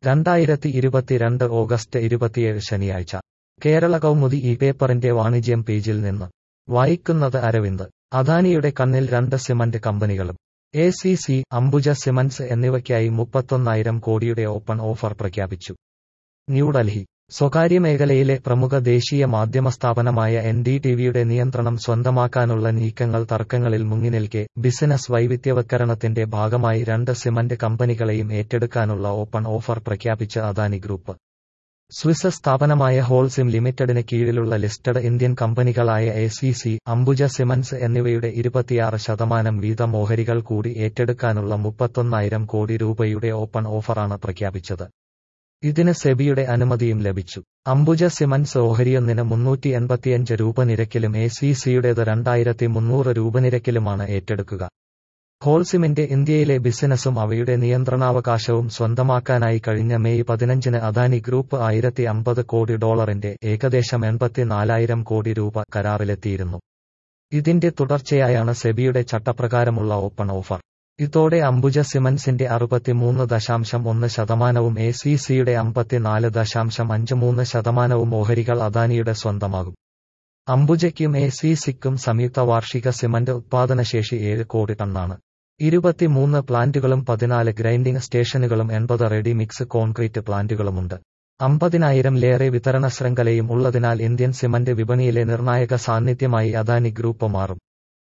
രണ്ടായിരത്തി ഇരുപത്തിരണ്ട് ഓഗസ്റ്റ് ഇരുപത്തിയേഴ് ശനിയാഴ്ച കേരള കൗമുദി ഈ പേപ്പറിന്റെ വാണിജ്യം പേജിൽ നിന്ന് വായിക്കുന്നത് അരവിന്ദ് അദാനിയുടെ കണ്ണിൽ രണ്ട് സിമന്റ് കമ്പനികളും A C C Ambuja cements എന്നിവയ്ക്കായി മുപ്പത്തൊന്നായിരം കോടിയുടെ ഓപ്പൺ ഓഫർ പ്രഖ്യാപിച്ചു ന്യൂഡൽഹി സ്വകാര്യ മേഖലയിലെ പ്രമുഖ ദേശീയ മാധ്യമ സ്ഥാപനമായ എൻ ഡി ടിവിയുടെ നിയന്ത്രണം സ്വന്തമാക്കാനുള്ള നീക്കങ്ങൾ തർക്കങ്ങളിൽ മുങ്ങിനിൽക്കെ ബിസിനസ് വൈവിധ്യവൽക്കരണത്തിന്റെ ഭാഗമായി രണ്ട് സിമന്റ് കമ്പനികളെയും ഏറ്റെടുക്കാനുള്ള ഓപ്പൺ ഓഫർ പ്രഖ്യാപിച്ച അദാനി ഗ്രൂപ്പ് സ്വിസ് സ്ഥാപനമായ ഹോൾസിം ലിമിറ്റഡിന് കീഴിലുള്ള ലിസ്റ്റഡ് ഇന്ത്യൻ കമ്പനികളായ A C C Ambuja cements എന്നിവയുടെ ഇരുപത്തിയാറ് ശതമാനം വീതം ഓഹരികൾ കൂടി ഏറ്റെടുക്കാനുള്ള മുപ്പത്തൊന്നായിരം കോടി രൂപയുടെ ഓപ്പൺ ഓഫറാണ് പ്രഖ്യാപിച്ചത് ഇതിന് സെബിയുടെ അനുമതിയും ലഭിച്ചു അംബുജ സിമന്റ്സ് ഓഹരിയൊന്നിന് മുന്നൂറ്റി എൺപത്തിയഞ്ച് രൂപ നിരക്കിലും എ സി സിയുടേത് രണ്ടായിരത്തി മുന്നൂറ് രൂപ നിരക്കിലുമാണ് ഏറ്റെടുക്കുക ഹോൾസിമിന്റെ ഇന്ത്യയിലെ ബിസിനസ്സും അവയുടെ നിയന്ത്രണാവകാശവും സ്വന്തമാക്കാനായി കഴിഞ്ഞ മെയ് പതിനഞ്ചിന് അദാനി ഗ്രൂപ്പ് ആയിരത്തി അമ്പത് കോടി ഡോളറിന്റെ ഏകദേശം എൺപത്തിനാലായിരം കോടി രൂപ കരാറിലെത്തിയിരുന്നു ഇതിന്റെ തുടർച്ചയായാണ് സെബിയുടെ ചട്ടപ്രകാരമുള്ള ഓപ്പൺ ഓഫർ ഇതോടെ അംബുജ സിമന്റ്സിന്റെ അറുപത്തിമൂന്ന് ദശാംശം ഒന്ന് ശതമാനവും എ സി സിയുടെ അമ്പത്തിനാല് ദശാംശം അഞ്ച് മൂന്ന് ശതമാനവും ഓഹരികൾ അദാനിയുടെ സ്വന്തമാകും അംബുജയ്ക്കും എ സി സിക്കും സംയുക്ത വാർഷിക സിമന്റ് ഉത്പാദനശേഷി ഏഴ് കോടി ടണ്ണാണ് ഇരുപത്തിമൂന്ന് പ്ലാന്റുകളും പതിനാല് ഗ്രൈൻഡിംഗ് സ്റ്റേഷനുകളും എൺപത് റെഡി മിക്സ് കോൺക്രീറ്റ് പ്ലാന്റുകളുമുണ്ട് അമ്പതിനായിരം ലേറെ വിതരണ ശൃംഖലയും ഉള്ളതിനാൽ ഇന്ത്യൻ സിമന്റ് വിപണിയിലെ നിർണായക സാന്നിധ്യമായി അദാനി ഗ്രൂപ്പ് മാറും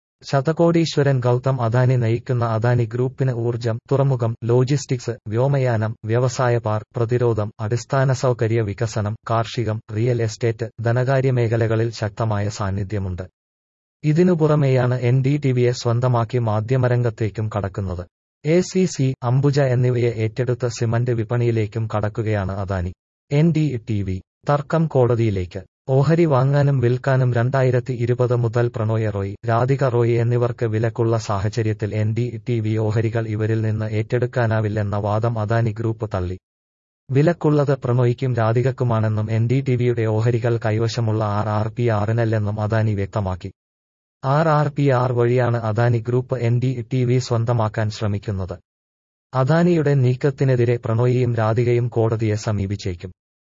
ശതകോടീശ്വരൻ ഗൗതം അദാനി നയിക്കുന്ന അദാനി ഗ്രൂപ്പിന് ഊർജം തുറമുഖം ലോജിസ്റ്റിക്സ് വ്യോമയാനം വ്യവസായ പാർ പ്രതിരോധം അടിസ്ഥാന സൗകര്യ വികസനം കാർഷികം റിയൽ എസ്റ്റേറ്റ് ധനകാര്യ മേഖലകളിൽ ശക്തമായ സാന്നിധ്യമുണ്ട് ഇതിനു പുറമെയാണ് എൻ ഡി ടിവിയെ സ്വന്തമാക്കി മാധ്യമരംഗത്തേക്കും കടക്കുന്നത് എ സി സി അംബുജ എന്നിവയെ ഏറ്റെടുത്ത സിമന്റ് വിപണിയിലേക്കും കടക്കുകയാണ് Adani N D T V തർക്കം കോടതിയിലേക്ക് ഓഹരി വാങ്ങാനും വിൽക്കാനും രണ്ടായിരത്തി ഇരുപത് മുതൽ പ്രണോയ് റോയ് രാധിക റോയ് എന്നിവർക്ക് വിലക്കുള്ള സാഹചര്യത്തിൽ എൻ ഡി ടി വി ഓഹരികൾ ഇവരിൽ നിന്ന് ഏറ്റെടുക്കാനാവില്ലെന്ന വാദം അദാനി ഗ്രൂപ്പ് തള്ളി വിലക്കുള്ളത് പ്രണോയ്ക്കും രാധികക്കുമാണെന്നും എൻ ഡി ടി വിയുടെ ഓഹരികൾ കൈവശമുള്ള ആർ ആർ പി ആറിനല്ലെന്നും അദാനി വ്യക്തമാക്കി ആർ ആർ പി ആർ വഴിയാണ് Adani group N D T V സ്വന്തമാക്കാൻ ശ്രമിക്കുന്നത് അദാനിയുടെ നീക്കത്തിനെതിരെ പ്രണോയിയും രാധികയും കോടതിയെ സമീപിച്ചേക്കും